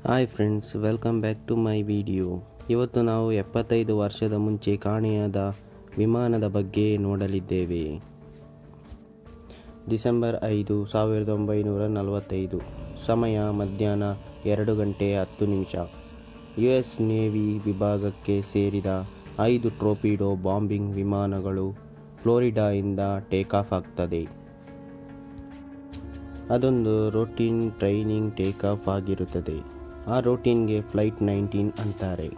hi friends welcome back to my video ಇವತ್ತು ನಾವು ಎಪ್ಪತ್ತೈದು ವರ್ಷದ ಮುಂಚೆ ಕಾಣೆಯಾದ ವಿಮಾನದ ಬಗ್ಗೆ ನೋಡಲಿದ್ದೇವೆ ಡಿಸೆಂಬರ್ ಐದು ಸಾವಿರದ ಒಂಬೈನೂರ ನಲವತ್ತೈದು ಸಮಯ ಮಧ್ಯಾಹ್ನ ಎರಡು ಗಂಟೆ ಹತ್ತು ನಿಮಿಷ ಯು ಎಸ್ ನೇವಿ ವಿಭಾಗಕ್ಕೆ ಸೇರಿದ ಐದು ಟ್ರೋಪಿಡೋ ಬಾಂಬಿಂಗ್ ವಿಮಾನಗಳು ಫ್ಲೋರಿಡಾಯಿಂದ ಟೇಕಾಫ್ ಆಗ್ತದೆ ಅದೊಂದು ರೋಟೀನ್ ಟ್ರೈನಿಂಗ್ ಟೇಕ್ ಆಫ್ ಆಗಿರುತ್ತದೆ ಆ ರೋಟೀನ್ಗೆ ಫ್ಲೈಟ್ ನೈನ್ಟೀನ್ ಅಂತಾರೆ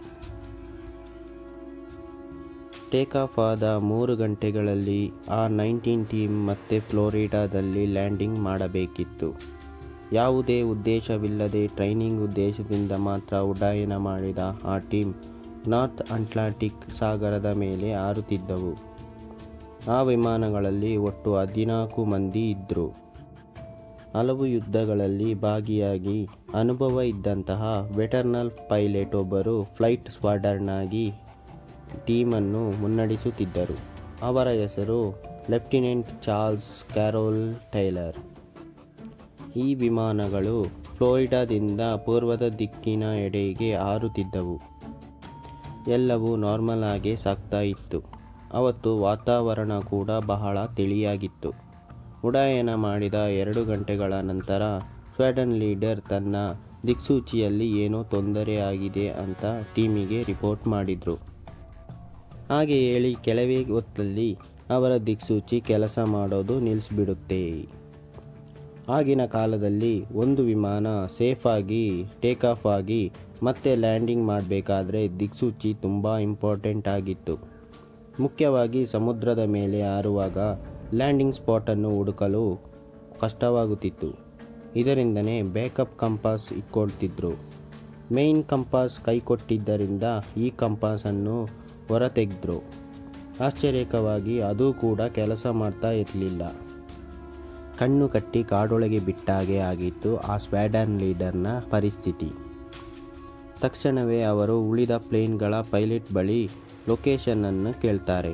ಟೇಕ್ ಆಫ್ ಆದ ಮೂರು ಗಂಟೆಗಳಲ್ಲಿ ಆ ನೈನ್ಟೀನ್ ಟೀಮ್ ಮತ್ತೆ ಫ್ಲೋರಿಡಾದಲ್ಲಿ ಲ್ಯಾಂಡಿಂಗ್ ಮಾಡಬೇಕಿತ್ತು ಯಾವುದೇ ಉದ್ದೇಶವಿಲ್ಲದೆ ಟ್ರೈನಿಂಗ್ ಉದ್ದೇಶದಿಂದ ಮಾತ್ರ ಉಡ್ಡಯನ ಮಾಡಿದ ಆ ಟೀಮ್ ನಾರ್ತ್ ಅಟ್ಲಾಂಟಿಕ್ ಸಾಗರದ ಮೇಲೆ ಹಾರುತ್ತಿದ್ದವು ಆ ವಿಮಾನಗಳಲ್ಲಿ ಒಟ್ಟು ಹದಿನಾಲ್ಕು ಮಂದಿ ಇದ್ದರು ಹಲವು ಯುದ್ಧಗಳಲ್ಲಿ ಭಾಗಿಯಾಗಿ ಅನುಭವ ಇದ್ದಂತಹ ವೆಟರ್ನಲ್ ಪೈಲಟ್ ಒಬ್ಬರು ಫ್ಲೈಟ್ ಸ್ಕ್ವಾಡರ್ನ್ ಆಗಿ ಟೀಮನ್ನು ಮುನ್ನಡೆಸುತ್ತಿದ್ದರು ಅವರ ಹೆಸರು ಲೆಫ್ಟಿನೆಂಟ್ ಚಾರ್ಲ್ಸ್ ಕ್ಯಾರೋಲ್ ಟೈಲರ್ ಈ ವಿಮಾನಗಳು ಫ್ಲೋರಿಡಾದಿಂದ ಪೂರ್ವದ ದಿಕ್ಕಿನ ಎಡೆಗೆ ಹಾರುತ್ತಿದ್ದವು ಎಲ್ಲವೂ ನಾರ್ಮಲ್ ಆಗಿ ಸಾಗ್ತಾ ಇತ್ತು ಅವತ್ತು ವಾತಾವರಣ ಕೂಡ ಬಹಳ ತಿಳಿಯಾಗಿತ್ತು ಉಡಾಯನ ಮಾಡಿದ ಎರಡು ಗಂಟೆಗಳ ನಂತರ ಸ್ವಾಡನ್ ಲೀಡರ್ ತನ್ನ ದಿಕ್ಸೂಚಿಯಲ್ಲಿ ಏನೋ ತೊಂದರೆ ಆಗಿದೆ ಅಂತ ಟೀಮಿಗೆ ರಿಪೋರ್ಟ್ ಮಾಡಿದರು ಹಾಗೆ ಹೇಳಿ ಕೆಲವೇ ಹೊತ್ತಲ್ಲಿ ಅವರ ದಿಕ್ಸೂಚಿ ಕೆಲಸ ಮಾಡೋದು ನಿಲ್ಲಿಸ್ಬಿಡುತ್ತೆ ಆಗಿನ ಕಾಲದಲ್ಲಿ ಒಂದು ವಿಮಾನ ಸೇಫಾಗಿ ಟೇಕ್ ಆಫ್ ಆಗಿ ಮತ್ತೆ ಲ್ಯಾಂಡಿಂಗ್ ಮಾಡಬೇಕಾದ್ರೆ ದಿಕ್ಸೂಚಿ ತುಂಬ ಇಂಪಾರ್ಟೆಂಟ್ ಆಗಿತ್ತು ಮುಖ್ಯವಾಗಿ ಸಮುದ್ರದ ಮೇಲೆ ಹಾರುವಾಗ ಲ್ಯಾಂಡಿಂಗ್ ಸ್ಪಾಟನ್ನು ಹುಡುಕಲು ಕಷ್ಟವಾಗುತ್ತಿತ್ತು ಇದರಿಂದನೇ ಬ್ಯಾಕಪ್ ಕಂಪಾಸ್ ಇಟ್ಕೊಳ್ತಿದ್ರು ಮೇಯ್ನ್ ಕಂಪಾಸ್ ಕೈಕೊಟ್ಟಿದ್ದರಿಂದ ಈ ಕಂಪಾಸನ್ನು ಹೊರತೆಗೆದ್ರು ಆಶ್ಚರ್ಯಕವಾಗಿ ಅದು ಕೂಡ ಕೆಲಸ ಮಾಡ್ತಾ ಇರಲಿಲ್ಲ ಕಣ್ಣು ಕಟ್ಟಿ ಕಾಡೊಳಗೆ ಬಿಟ್ಟಾಗೆ ಆಗಿತ್ತು ಆ ಸ್ವ್ಯಾಡನ್ ಲೀಡರ್ನ ಪರಿಸ್ಥಿತಿ ತಕ್ಷಣವೇ ಅವರು ಉಳಿದ ಪ್ಲೇನ್ಗಳ ಪೈಲಟ್ ಬಳಿ ಲೊಕೇಶನನ್ನು ಕೇಳ್ತಾರೆ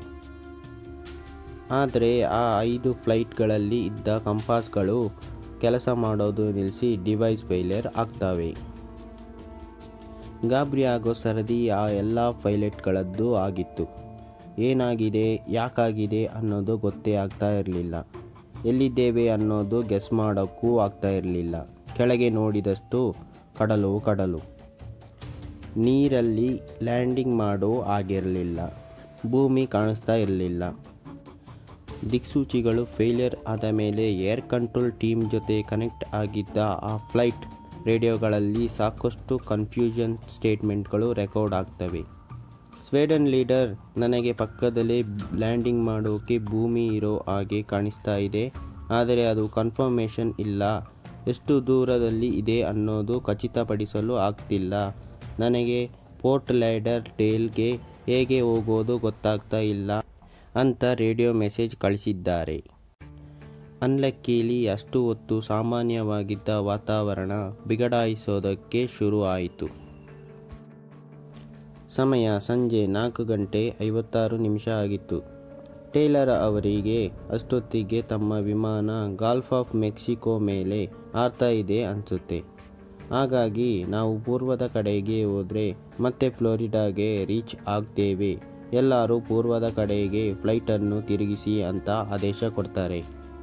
ಆದರೆ ಆ ಐದು ಫ್ಲೈಟ್ಗಳಲ್ಲಿ ಇದ್ದ ಕಂಪಾಸ್ಗಳು ಕೆಲಸ ಮಾಡೋದು ನಿಲ್ಲಿಸಿ ಡಿವೈಸ್ ಫೇಲಿಯರ್ ಆಗ್ತವೆ ಗಾಬರಿ ಆಗೋ ಸರದಿ ಆ ಎಲ್ಲ ಪೈಲಟ್ಗಳದ್ದು ಆಗಿತ್ತು ಏನಾಗಿದೆ ಯಾಕಾಗಿದೆ ಅನ್ನೋದು ಗೊತ್ತೇ ಆಗ್ತಾ ಇರಲಿಲ್ಲ ಎಲ್ಲಿದ್ದೇವೆ ಅನ್ನೋದು ಗೆಸ್ ಮಾಡೋಕ್ಕೂ ಆಗ್ತಾ ಇರಲಿಲ್ಲ ಕೆಳಗೆ ನೋಡಿದಷ್ಟು ಕಡಲು ಕಡಲು ನೀರಲ್ಲಿ ಲ್ಯಾಂಡಿಂಗ್ ಮಾಡೋ ಆಗಿರಲಿಲ್ಲ ಭೂಮಿ ಕಾಣಿಸ್ತಾ ಇರಲಿಲ್ಲ ದಿಕ್ಸೂಚಿಗಳು ಫೇಲಿಯರ್ ಆದ ಮೇಲೆ ಏರ್ ಕಂಟ್ರೋಲ್ ಟೀಮ್ ಜೊತೆ ಕನೆಕ್ಟ್ ಆಗಿದ್ದ ಆ ಫ್ಲೈಟ್ ರೇಡಿಯೋಗಳಲ್ಲಿ ಸಾಕಷ್ಟು ಕನ್ಫ್ಯೂಷನ್ ಸ್ಟೇಟ್ಮೆಂಟ್ಗಳು ರೆಕಾರ್ಡ್ ಆಗ್ತವೆ ಸ್ವೇಡನ್ ಲೀಡರ್ ನನಗೆ ಪಕ್ಕದಲ್ಲೇ ಲ್ಯಾಂಡಿಂಗ್ ಮಾಡೋಕೆ ಭೂಮಿ ಇರೋ ಹಾಗೆ ಕಾಣಿಸ್ತಾ ಇದೆ ಆದರೆ ಅದು ಕನ್ಫರ್ಮೇಷನ್ ಇಲ್ಲ ಎಷ್ಟು ದೂರದಲ್ಲಿ ಇದೆ ಅನ್ನೋದು ಖಚಿತಪಡಿಸಲು ಆಗ್ತಿಲ್ಲ ನನಗೆ ಪೋರ್ಟ್ ಲೈಡರ್ ಡೇಲ್ಗೆ ಹೇಗೆ ಹೋಗೋದು ಗೊತ್ತಾಗ್ತಾ ಇಲ್ಲ ಅಂತ ರೇಡಿಯೋ ಮೆಸೇಜ್ ಕಳಿಸಿದ್ದಾರೆ ಅನ್ಲಕ್ಕೀಲಿ ಅಷ್ಟು ಹೊತ್ತು ಸಾಮಾನ್ಯವಾಗಿದ್ದ ವಾತಾವರಣ ಬಿಗಡಾಯಿಸೋದಕ್ಕೆ ಶುರು ಆಯಿತು ಸಮಯ ಸಂಜೆ ನಾಲ್ಕು ಗಂಟೆ ಐವತ್ತಾರು ನಿಮಿಷ ಆಗಿತ್ತು ಟೇಲರ್ ಅವರಿಗೆ ಅಷ್ಟೊತ್ತಿಗೆ ತಮ್ಮ ವಿಮಾನ ಗಾಲ್ಫ್ ಆಫ್ ಮೆಕ್ಸಿಕೋ ಮೇಲೆ ಹಾರ್ತಾ ಇದೆ ಅನಿಸುತ್ತೆ ಹಾಗಾಗಿ ನಾವು ಪೂರ್ವದ ಕಡೆಗೆ ಹೋದರೆ ಮತ್ತೆ ಫ್ಲೋರಿಡಾಗೆ ರೀಚ್ ಆಗ್ತೇವೆ ಎಲ್ಲರೂ ಪೂರ್ವದ ಕಡೆಗೆ ಫ್ಲೈಟನ್ನು ತಿರುಗಿಸಿ ಅಂತ ಆದೇಶ ಕೊಡ್ತಾರೆ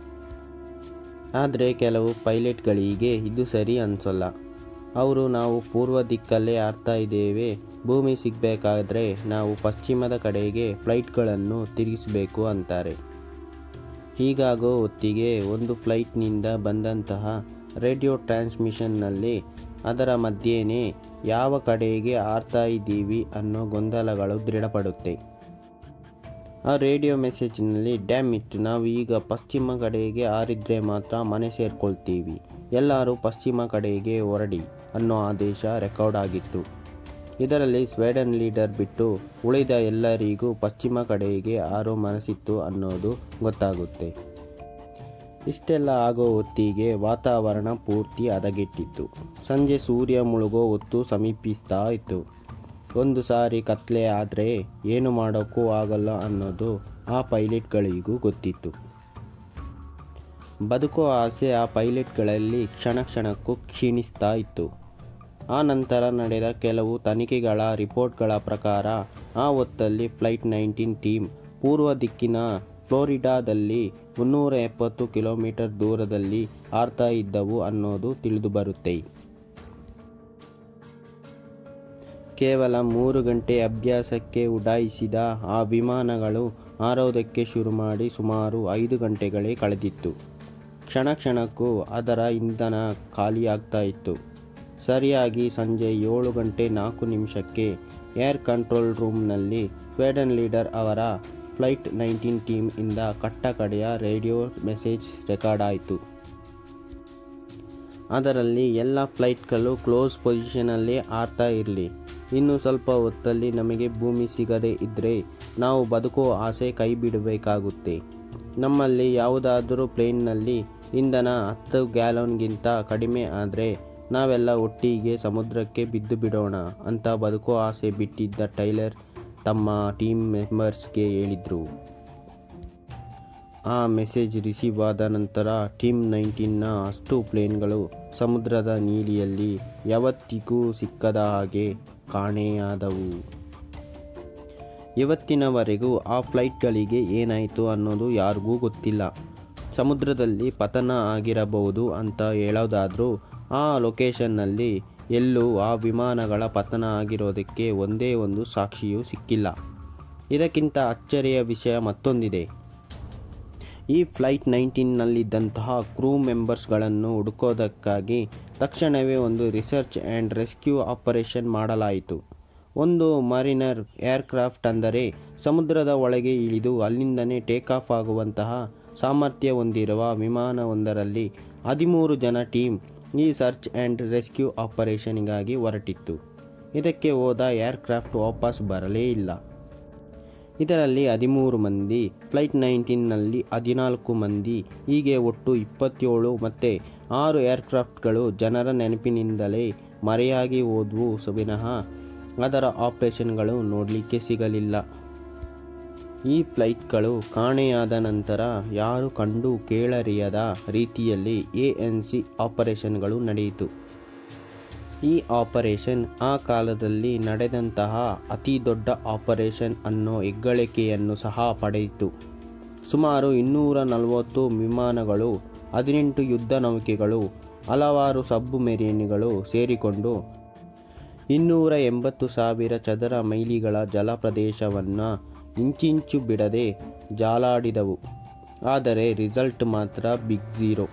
ಆದರೆ ಕೆಲವು ಪೈಲಟ್ಗಳಿಗೆ ಇದು ಸರಿ ಅನಿಸಲ್ಲ ಅವರು ನಾವು ಪೂರ್ವ ದಿಕ್ಕಲ್ಲೇ ಹಾರ್ತಾ ಇದ್ದೇವೆ ಭೂಮಿ ಸಿಗಬೇಕಾದ್ರೆ ನಾವು ಪಶ್ಚಿಮದ ಕಡೆಗೆ ಫ್ಲೈಟ್ಗಳನ್ನು ತಿರುಗಿಸಬೇಕು ಅಂತಾರೆ ಹೀಗಾಗೋ ಹೊತ್ತಿಗೆ ಒಂದು ಫ್ಲೈಟ್ನಿಂದ ಬಂದಂತಹ ರೇಡಿಯೋ ಟ್ರಾನ್ಸ್ಮಿಷನ್ನಲ್ಲಿ ಅದರ ಮಧ್ಯೆನೇ ಯಾವ ಕಡೆಗೆ ಹಾರ್ತಾ ಇದ್ದೀವಿ ಅನ್ನೋ ಗೊಂದಲಗಳು ದೃಢಪಡುತ್ತೆ ಆ ರೇಡಿಯೋ ಮೆಸೇಜ್ನಲ್ಲಿ ಡ್ಯಾಮ್ ಇಟ್ಟು ನಾವು ಈಗ ಪಶ್ಚಿಮ ಕಡೆಗೆ ಹಾರಿದ್ರೆ ಮಾತ್ರ ಮನೆ ಸೇರ್ಕೊಳ್ತೀವಿ ಎಲ್ಲರೂ ಪಶ್ಚಿಮ ಕಡೆಗೆ ಹೊರಡಿ ಅನ್ನೋ ಆದೇಶ ರೆಕಾರ್ಡ್ ಆಗಿತ್ತು ಇದರಲ್ಲಿ ಸ್ವೇಡನ್ ಲೀಡರ್ ಬಿಟ್ಟು ಉಳಿದ ಎಲ್ಲರಿಗೂ ಪಶ್ಚಿಮ ಕಡೆಗೆ ಹಾರೋ ಮನಸ್ಸಿತ್ತು ಅನ್ನೋದು ಗೊತ್ತಾಗುತ್ತೆ ಇಷ್ಟೆಲ್ಲ ಆಗೋ ಹೊತ್ತಿಗೆ ವಾತಾವರಣ ಪೂರ್ತಿ ಹದಗೆಟ್ಟಿತ್ತು ಸಂಜೆ ಸೂರ್ಯ ಮುಳುಗೋ ಹೊತ್ತು ಸಮೀಪಿಸ್ತಾ ಇತ್ತು ಒಂದು ಸಾರಿ ಕತ್ಲೆ ಆದರೆ ಏನು ಮಾಡೋಕ್ಕೂ ಆಗಲ್ಲ ಅನ್ನೋದು ಆ ಪೈಲಟ್ಗಳಿಗೂ ಗೊತ್ತಿತ್ತು ಬದುಕೋ ಆಸೆ ಆ ಪೈಲಟ್ಗಳಲ್ಲಿ ಕ್ಷಣ ಕ್ಷಣಕ್ಕೂ ಕ್ಷೀಣಿಸ್ತಾ ಇತ್ತು ಆ ನಂತರ ನಡೆದ ಕೆಲವು ತನಿಖೆಗಳ ರಿಪೋರ್ಟ್ಗಳ ಪ್ರಕಾರ ಆ ಹೊತ್ತಲ್ಲಿ ಫ್ಲೈಟ್ ನೈನ್ಟೀನ್ ಟೀಮ್ ಪೂರ್ವ ದಿಕ್ಕಿನ ಫ್ಲೋರಿಡಾದಲ್ಲಿ ಮುನ್ನೂರ ಎಪ್ಪತ್ತು ಕಿಲೋಮೀಟರ್ ದೂರದಲ್ಲಿ ಹಾರ್ತಾ ಇದ್ದವು ಅನ್ನೋದು ತಿಳಿದುಬರುತ್ತೆ ಕೇವಲ ಮೂರು ಗಂಟೆ ಅಭ್ಯಾಸಕ್ಕೆ ಉಡಾಯಿಸಿದ ಆ ವಿಮಾನಗಳು ಹಾರೋದಕ್ಕೆ ಶುರು ಮಾಡಿ ಸುಮಾರು ಐದು ಗಂಟೆಗಳೇ ಕಳೆದಿತ್ತು ಕ್ಷಣ ಕ್ಷಣಕ್ಕೂ ಅದರ ಇಂಧನ ಖಾಲಿಯಾಗ್ತಾ ಇತ್ತು ಸರಿಯಾಗಿ ಸಂಜೆ ಏಳು ಗಂಟೆ ನಾಲ್ಕು ನಿಮಿಷಕ್ಕೆ ಏರ್ ಕಂಟ್ರೋಲ್ ರೂಮ್ನಲ್ಲಿ ಸ್ವೇಡನ್ ಲೀಡರ್ ಅವರ ಫ್ಲೈಟ್ ನೈನ್ಟೀನ್ ಟೀಮ್ ಇಂದ ಕಟ್ಟ ಕಡೆಯ ರೇಡಿಯೋ ಮೆಸೇಜ್ ರೆಕಾರ್ಡ್ ಆಯಿತು ಅದರಲ್ಲಿ ಎಲ್ಲ ಫ್ಲೈಟ್ಗಳು ಕ್ಲೋಸ್ ಪೊಸಿಷನಲ್ಲಿ ಆರ್ತಾ ಇರಲಿ ಇನ್ನು ಸ್ವಲ್ಪ ಹೊತ್ತಲ್ಲಿ ನಮಗೆ ಭೂಮಿ ಸಿಗದೇ ಇದ್ದರೆ ನಾವು ಬದುಕೋ ಆಸೆ ಕೈ ಬಿಡಬೇಕಾಗುತ್ತೆ ನಮ್ಮಲ್ಲಿ ಯಾವುದಾದರೂ ಪ್ಲೇನ್ನಲ್ಲಿ ಇಂಧನ ಹತ್ತು ಗ್ಯಾಲನ್ಗಿಂತ ಕಡಿಮೆ ಆದರೆ ನಾವೆಲ್ಲ ಒಟ್ಟಿಗೆ ಸಮುದ್ರಕ್ಕೆ ಬಿದ್ದು ಬಿಡೋಣ ಅಂತ ಬದುಕೋ ಆಸೆ ಬಿಟ್ಟಿದ್ದ ಟೈಲರ್ ತಮ್ಮ ಟೀಮ್ ಮೆಂಬರ್ಸ್ಗೆ ಹೇಳಿದರು ಆ ಮೆಸೇಜ್ ರಿಸೀವ್ ಆದ ನಂತರ ಟೀಮ್ ನೈನ್ಟೀನ್ನ ಅಷ್ಟು ಪ್ಲೇನ್ಗಳು ಸಮುದ್ರದ ನೀಲಿಯಲ್ಲಿ ಯಾವತ್ತಿಗೂ ಸಿಕ್ಕದ ಹಾಗೆ ಕಾಣೆಯಾದವು ಇವತ್ತಿನವರೆಗೂ ಆ ಫ್ಲೈಟ್ಗಳಿಗೆ ಏನಾಯಿತು ಅನ್ನೋದು ಯಾರಿಗೂ ಗೊತ್ತಿಲ್ಲ ಸಮುದ್ರದಲ್ಲಿ ಪತನ ಆಗಿರಬಹುದು ಅಂತ ಹೇಳೋದಾದರೂ ಆ ಲೊಕೇಶನ್ನಲ್ಲಿ ಎಲ್ಲೂ ಆ ವಿಮಾನಗಳ ಪತನ ಆಗಿರೋದಕ್ಕೆ ಒಂದೇ ಒಂದು ಸಾಕ್ಷಿಯೂ ಸಿಕ್ಕಿಲ್ಲ ಇದಕ್ಕಿಂತ ಅಚ್ಚರಿಯ ವಿಷಯ ಮತ್ತೊಂದಿದೆ ಈ ಫ್ಲೈಟ್ ನೈನ್ಟೀನ್ನಲ್ಲಿದ್ದಂತಹ ಕ್ರೂ ಮೆಂಬರ್ಸ್ಗಳನ್ನು ಹುಡುಕೋದಕ್ಕಾಗಿ ತಕ್ಷಣವೇ ಒಂದು ರಿಸರ್ಚ್ ಆ್ಯಂಡ್ ರೆಸ್ಕ್ಯೂ ಆಪರೇಷನ್ ಮಾಡಲಾಯಿತು ಒಂದು ಮರಿನರ್ ಏರ್ಕ್ರಾಫ್ಟ್ ಅಂದರೆ ಸಮುದ್ರದ ಒಳಗೆ ಇಳಿದು ಅಲ್ಲಿಂದನೇ ಟೇಕ್ ಆಫ್ ಆಗುವಂತಹ ಸಾಮರ್ಥ್ಯ ಹೊಂದಿರುವ ವಿಮಾನವೊಂದರಲ್ಲಿ ಹದಿಮೂರು ಜನ ಟೀಮ್ ಈ ಸರ್ಚ್ ಆ್ಯಂಡ್ ರೆಸ್ಕ್ಯೂ ಆಪರೇಷನ್ಗಾಗಿ ಹೊರಟಿತ್ತು ಇದಕ್ಕೆ ಹೋದ ಏರ್ಕ್ರಾಫ್ಟ್ ವಾಪಸ್ ಬರಲೇ ಇಲ್ಲ ಇದರಲ್ಲಿ ಹದಿಮೂರು ಮಂದಿ ಫ್ಲೈಟ್ ನೈನ್ಟೀನ್ನಲ್ಲಿ ಹದಿನಾಲ್ಕು ಮಂದಿ ಹೀಗೆ ಒಟ್ಟು ಇಪ್ಪತ್ತೇಳು ಮತ್ತು ಆರು ಏರ್ಕ್ರಾಫ್ಟ್ಗಳು ಜನರ ನೆನಪಿನಿಂದಲೇ ಮರೆಯಾಗಿ ಹೋದ್ವು ವಿನಃ ಅದರ ಆಪರೇಷನ್ಗಳು ನೋಡಲಿಕ್ಕೆ ಸಿಗಲಿಲ್ಲ ಈ ಫ್ಲೈಟ್ಗಳು ಕಾಣೆಯಾದ ನಂತರ ಯಾರು ಕಂಡು ಕೇಳರಿಯದ ರೀತಿಯಲ್ಲಿ ಎ ಎನ್ ಸಿ ಆಪರೇಷನ್ಗಳು ನಡೆಯಿತು ಈ ಆಪರೇಷನ್ ಆ ಕಾಲದಲ್ಲಿ ನಡೆದಂತಹ ಅತಿ ದೊಡ್ಡ ಆಪರೇಷನ್ ಅನ್ನೋ ಹೆಗ್ಗಳಿಕೆಯನ್ನು ಸಹ ಪಡೆಯಿತು ಸುಮಾರು ಇನ್ನೂರ ನಲವತ್ತು ವಿಮಾನಗಳು ಹದಿನೆಂಟು ಯುದ್ಧ ನೌಕೆಗಳು ಹಲವಾರು ಸಬ್ ಮೆರೀನ್ಗಳು ಸೇರಿಕೊಂಡು ಇನ್ನೂರ ಎಂಬತ್ತು ಸಾವಿರ ಚದರ ಮೈಲಿಗಳ ಜಲಪ್ರದೇಶವನ್ನು ಇಂಚಿಂಚು ಬಿಡದೆ ಜಾಲಾಡಿದವು ಆದರೆ ರಿಸಲ್ಟ್ ಮಾತ್ರ ಬಿಗ್ ಝೀರೋ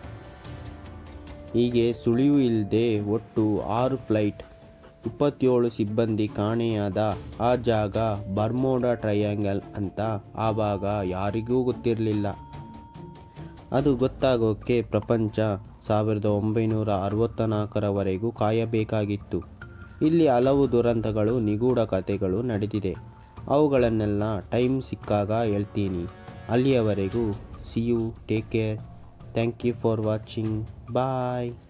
ಹೀಗೆ ಸುಳಿವು ಇಲ್ಲದೆ ಒಟ್ಟು ಆರು ಫ್ಲೈಟ್ ಇಪ್ಪತ್ತೇಳು ಸಿಬ್ಬಂದಿ ಕಾಣೆಯಾದ ಆ ಜಾಗ ಬರ್ಮೋಡಾ ಟ್ರಯಾಂಗಲ್ ಅಂತ ಆವಾಗ ಯಾರಿಗೂ ಗೊತ್ತಿರಲಿಲ್ಲ ಅದು ಗೊತ್ತಾಗೋಕ್ಕೆ ಪ್ರಪಂಚ ಸಾವಿರದ ಒಂಬೈನೂರ ಅರವತ್ತ ನಾಲ್ಕರವರೆಗೂ ಕಾಯಬೇಕಾಗಿತ್ತು ಇಲ್ಲಿ ಹಲವು ದುರಂತಗಳು ನಿಗೂಢ ಕಥೆಗಳು ನಡೆದಿದೆ ಅವುಗಳನ್ನೆಲ್ಲ ಟೈಮ್ ಸಿಕ್ಕಾಗ ಹೇಳ್ತೀನಿ ಅಲ್ಲಿಯವರೆಗೂ see you take care thank you for watching bye